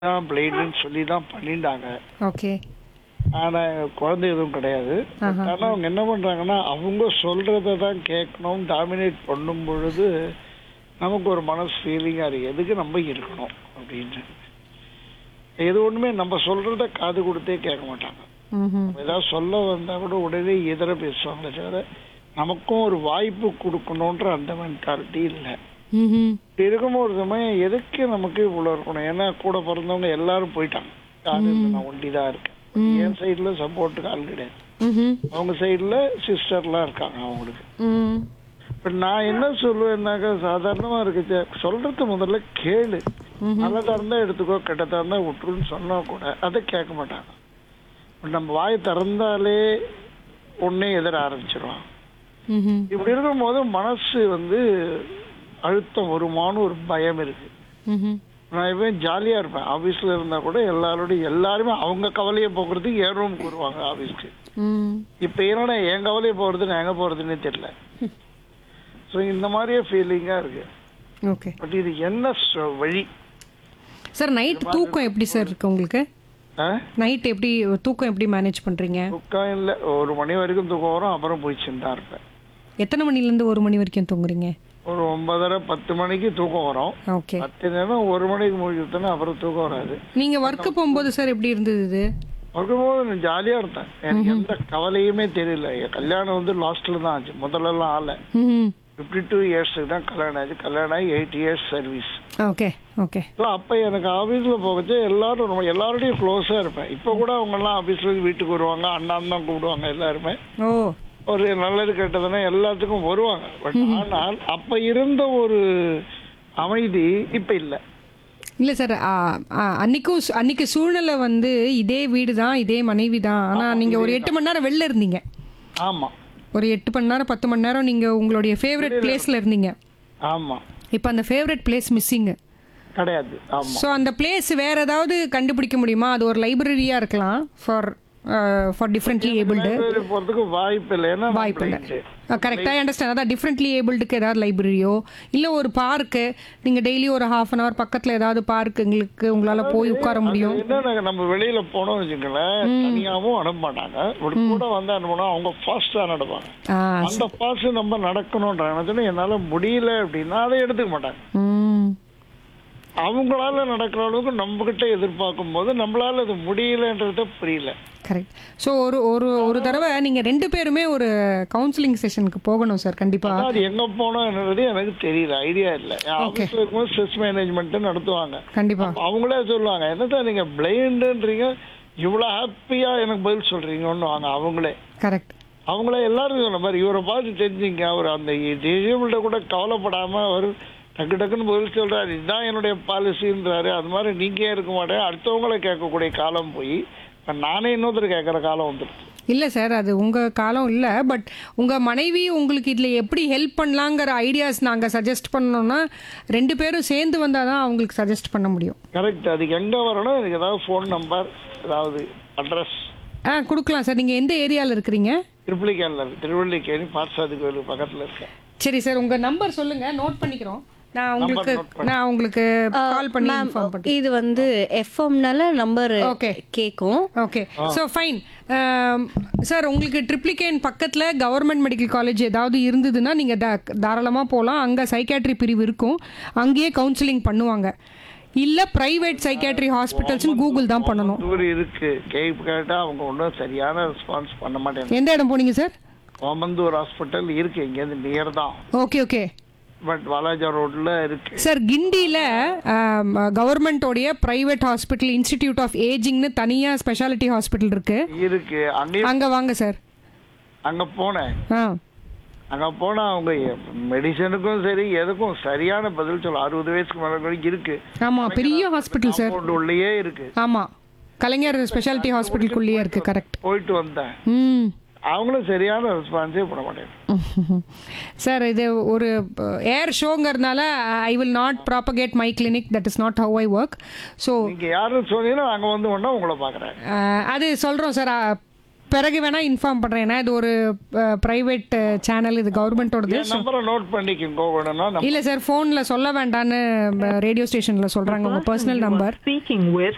தான் பிளைண்டுன்னு சொல்லி தான் பண்ணிட்டாங்க ஓகே ஆனால் குழந்தை எதுவும் கிடையாது ஆஹா. ஆனால் அவங்க என்ன பண்ணுறாங்கன்னா அவங்க சொல்கிறத தான் கேட்கணும் டாமினேட் பண்ணும் பொழுது நமக்கு ஒரு மனசு ஃபீலிங்காக இருக்கு எதுக்கு நம்ம இருக்கணும் அப்படின்னு எது ஒன்றுமே நம்ம சொல்கிறத காது கொடுத்தே கேட்க மாட்டாங்க ம் நம்ம ஏதாவது சொல்ல வந்தால் கூட உடனே எதிர பேசுவாங்களே தவிர நமக்கும் ஒரு வாய்ப்பு கொடுக்கணுன்ற அந்த மென்டாலிட்டி இல்லை ம் இப்படி இருக்கும்போது சமயம் எதுக்கு நமக்கு இவ்வளோ இருக்கணும் ஏன்னா கூட பிறந்தவங்க எல்லாரும் போயிட்டாங்க யாரும் இல்லை, நான் ஒண்டி தான் இருக்கேன் என் சைடில் சப்போர்ட்டுக்கு ஆள் கிடையாது ம் அவங்க சைடில் சிஸ்டர்லாம் இருக்காங்க அவங்களுக்கு ம் இப்போ நான் என்ன சொல்லுவேன்னாக்கா சாதாரணமாக இருக்கு சொல்றது முதல்ல கேளு நல்லதா இருந்தால் எடுத்துக்கோ கெட்டதா இருந்தால் விட்டுருன்னு சொன்னா கூட அதை கேட்க மாட்டாங்க இப்ப நம்ம வாயை திறந்தாலே ஒன்னே எதிர ஆரம்பிச்சிருவான் ம் இப்படி இருக்கும்போது மனசு வந்து அழுத்தம் வருமானு ஒரு பயம் இருக்கு ம் நான் எப்பயும் ஜாலியாக இருப்பேன் ஆஃபீஸில் இருந்தால் கூட எல்லாரோடையும் எல்லாருமே அவங்க கவலையை போக்குறதுக்கு என் ரூமுக்கு வருவாங்க ஆஃபீஸ்க்கு ம் இப்போ என்னன்னா என் கவலையை போகிறது நான் எங்கே போகிறதுன்னே தெரியல ஸோ இந்த மாதிரியே ஃபீலிங்காக இருக்கு ஓகே பட் இது என்ன சொ- வழி சார் நைட் தூக்கம் எப்படி சார் இருக்கு உங்களுக்கு ஆ? நைட் எப்படி தூக்கம் எப்படி மேனேஜ் பண்றீங்க தூக்கம் இல்லை ஒரு மணி வரைக்கும் தூக்கம் வரும் அப்புறம் போய் தான் இருப்பேன் எத்தனை மணிலேருந்து ஒரு மணி வரைக்கும் தூங்குறீங்க ஒரு ஒன்பதரை பத்து மணிக்கு தூக்கம் வரும் ஓகே பத்து நேரம் ஒரு மணிக்கு முடிச்சுட்டோன்னா அப்புறம் தூக்கம் வராது நீங்க ஒர்க்கு போகும்போது சார் எப்படி இருந்தது இது இருக்கும்போது நான் ஜாலியாக இருந்தேன் எனக்கு எந்த கவலையுமே தெரியல என் கல்யாணம் வந்து லாஸ்ட்டில் தான் ஆச்சு முதல்லலாம் ஆள ம் ஃபிஃப்டி டூ இயர்ஸுக்கு தான் கல்யாணம் ஆச்சு கல்யாணம் ஆகி eight years service okay okay so அப்போ எனக்கு ஆஃபீஸில் போகச்சு எல்லாரும் ரொம்ப எல்லாரோடையும் க்ளோஸாக இருப்பேன் இப்போ கூட அவங்கெல்லாம் ஆஃபீஸில் வீட்டுக்கு வருவாங்க அண்ணான்னு தான் கூப்பிடுவாங்க எல்லாருமே ஓ ஒரு நல்லது கெட்டதுன்னா எல்லாத்துக்கும் வருவாங்க பட் ஆனால் அப்போ இருந்த ஒரு அமைதி இப்போ இல்லை இல்லை சார் அன்னைக்கும் சு- அன்னைக்கு சூழ்நிலை வந்து இதே வீடு தான் இதே மனைவி தான் ஆனால் நீங்கள் ஒரு எட்டு மணி நேரம் வெளில இருந்தீங்க ஆமாம் ஒரு எட்டு மணி நேரம் பத்து மணி நேரம் நீங்கள் உங்களுடைய ஃபேவரட் பிளேஸில் இருந்தீங்க ஆமாம் இப்போ அந்த ஃபேவரட் பிளேஸ் மிஸ்ஸிங்கு கிடையாது ஆமாம் ஸோ அந்த பிளேஸ் வேற ஏதாவது கண்டுபிடிக்க முடியுமா அது ஒரு லைப்ரரியாக இருக்கலாம் for for differently abled library போகிறதுக்கு வாய்ப்பு இல்லை ஏன்னா நான் வாய்ப்பு இல்லை blind. கரெக்டாக அண்டர்ஸ்டாண்ட் அதான் டிஃப்ரெண்ட்லி ஏபிள்டுக்கு ஏதாவது லைப்ரரியோ இல்லை ஒரு பார்க்கு நீங்கள் டெய்லி ஒரு ஹாஃப் அன் ஹவர் பக்கத்தில் ஏதாவது பார்க் எங்களுக்கு உங்களால் போய் உட்கார முடியும் என்னன்னா நம்ம வெளியில போனோம்னு வச்சுக்கோங்களேன் தனியாவும் அனுப்ப மாட்டாங்க ஒரு கூட வந்து அனுப்பினா அவங்க ஃபாஸ்டா நடப்பாங்க ஆ அந்த ஃபாஸ்ட் நம்ம நடக்கணும்ன்ற எண்ணத்துல என்னால முடியல அப்படின்னா அதை எடுத்துக்க மாட்டாங்க ம் அவங்களால நடக்கிற அளவுக்கு நம்ம கிட்ட எதிர்பார்க்கும் போது நம்மளால அது முடியலன்றத புரியல கரெக்ட் ஸோ ஒரு ஒரு ஒரு தடவை நீங்கள் ரெண்டு பேருமே ஒரு கவுன்சிலிங் செஷனுக்கு போகணும் சார் கண்டிப்பாக ஆனா அது எங்க போனோம்ன்றது எனக்கு தெரியல ஐடியா இல்ல ஆஃபீஸ்ல இருக்கும்போது ஸ்ட்ரெஸ் மேனேஜ்மெண்ட் நடத்துவாங்க கண்டிப்பாக அவங்களே சொல்லுவாங்க என்னதான் நீங்க பிளைண்டுன்றீங்க இவ்வளவு ஹாப்பியா எனக்கு பதில் சொல்றீங்கன்னு வாங்க அவங்களே கரெக்ட் அவங்கள எல்லாரும் சொன்ன மாதிரி இவரை பார்த்து தெரிஞ்சுங்க அவர் அந்த டிசேபிள்ட கூட கவலைப்படாம அவர் டக்கு டக்குன்னு பதில் சொல்றாரு இதுதான் என்னுடைய பாலிசின்றாரு அது மாதிரி நீங்க ஏன் இருக்க மாட்டேன் அடுத்தவங்கள கேட்கக்கூடிய காலம் போய் இப்ப நானே இன்னொருத்தர் கேட்கற காலம் வந்துருச்சு இல்லை சார் அது உங்கள் காலம் இல்லை பட் உங்கள் மனைவி உங்களுக்கு இதில் எப்படி ஹெல்ப் பண்ணலாங்கிற ஐடியாஸ் நாங்கள் சஜஸ்ட் பண்ணோம்னா ரெண்டு பேரும் சேர்ந்து வந்தால் தான் அவங்களுக்கு சஜஸ்ட் பண்ண முடியும் கரெக்ட் அதுக்கு எங்க வரணும் எனக்கு ஏதாவது ஃபோன் நம்பர் ஏதாவது அட்ரஸ் ஆ கொடுக்கலாம் சார் நீங்கள் எந்த ஏரியாவில் இருக்கிறீங்க திருப்பள்ளிக்கேணில் இருக்கு திருவள்ளிக்கேணி பார்த்தசாதி கோயிலுக்கு பக்கத்துல இருக்கேன் சரி சார் உங்கள் நம்பர் சொல்லுங்கள் நோட் பண்ணிக்கிறோம் நான் உங்களுக்கு note பண்ணு. நான் உங்களுக்கு கால் பண்ணி மேம் இன்ஃபார்ம் பண்ணுறேன் இது வந்து எஃப்எம்னால நம்பர் Okay. கேட்கும் ஓகே ஸோ ஃபைன் சார் உங்களுக்கு ட்ரிப்ளிகேன் பக்கத்தில் கவர்மெண்ட் மெடிக்கல் காலேஜ் ஏதாவது இருந்ததுன்னா நீங்கள் தா தாராளமாக போகலாம் அங்கே சைக்காட்ரி பிரிவு இருக்கும் அங்கேயே கவுன்சிலிங் பண்ணுவாங்க இல்லை ப்ரைவேட் சைக்காட்ரி ஹாஸ்பிட்டல்ஸ்னு கூகுள் தான் பண்ணணும் தூரம் இருக்கு கேள்வி கேட்டா அவங்க ஒன்றும் சரியான ரெஸ்பான்ஸ் பண்ண மாட்டேங்க எந்த இடம் போனீங்க சார் ஓமந்தூர் ஹாஸ்பிட்டல் இருக்கு இங்கேருந்து நியர் தான் ஓகே ஓகே பட் வாலாஜா ரோட்ல இருக்கு சார் கிண்டியில் கவர்மெண்ட்டோடைய ப்ரைவேட் ஹாஸ்பிட்டல் இன்ஸ்டிடியூட் ஆஃப் ஏஜிங்னு தனியாக ஸ்பெஷாலிட்டி ஹாஸ்பிட்டல் இருக்குது இருக்கு அங்கேயும் அங்கே வாங்க சார் அங்க போனேன் ஆ அங்க போனா அவங்க மெடிசனுக்கும் சரி எதுக்கும் சரியான பதில் சொல்ல அறுபது வயசுக்கு மேல கூட இருக்கு ஆமாம் பெரிய ஹாஸ்பிட்டல் சார் காம்பவுண்ட் உள்ளேயே இருக்கு ஆமாம் கலைஞர் ஸ்பெஷாலிட்டி ஹாஸ்பிட்டலுக்குள்ளேயே இருக்குது கரெக்ட் போயிட்டு வந்தேன் ம் அவங்களும் சரியான ரெஸ்பான்ஸே பண்ண மாட்டேங்க சார் இது ஒரு ஏர் ஷோங்கிறதுனால I will not propagate my clinic that is not how I work so நீங்க யாரும் சொன்னீங்கன்னா அங்க வந்து ஒன்னா உங்களை பாக்குறேன் அது சொல்கிறோம் சார் பிறகு வேணால் இன்ஃபார்ம் பண்ணுறேன் ஏன்னா இது ஒரு ப்ரைவேட் சேனல் இது கவர்மெண்ட்டோடது என் நம்பரை நோட் பண்ணிக்கோங்க வேணும்னா நம்ம இல்லை சார் ஃபோனில் சொல்ல வேண்டான்னு ரேடியோ ஸ்டேஷனில் சொல்கிறாங்க உங்கள் பர்சனல் நம்பர் speaking with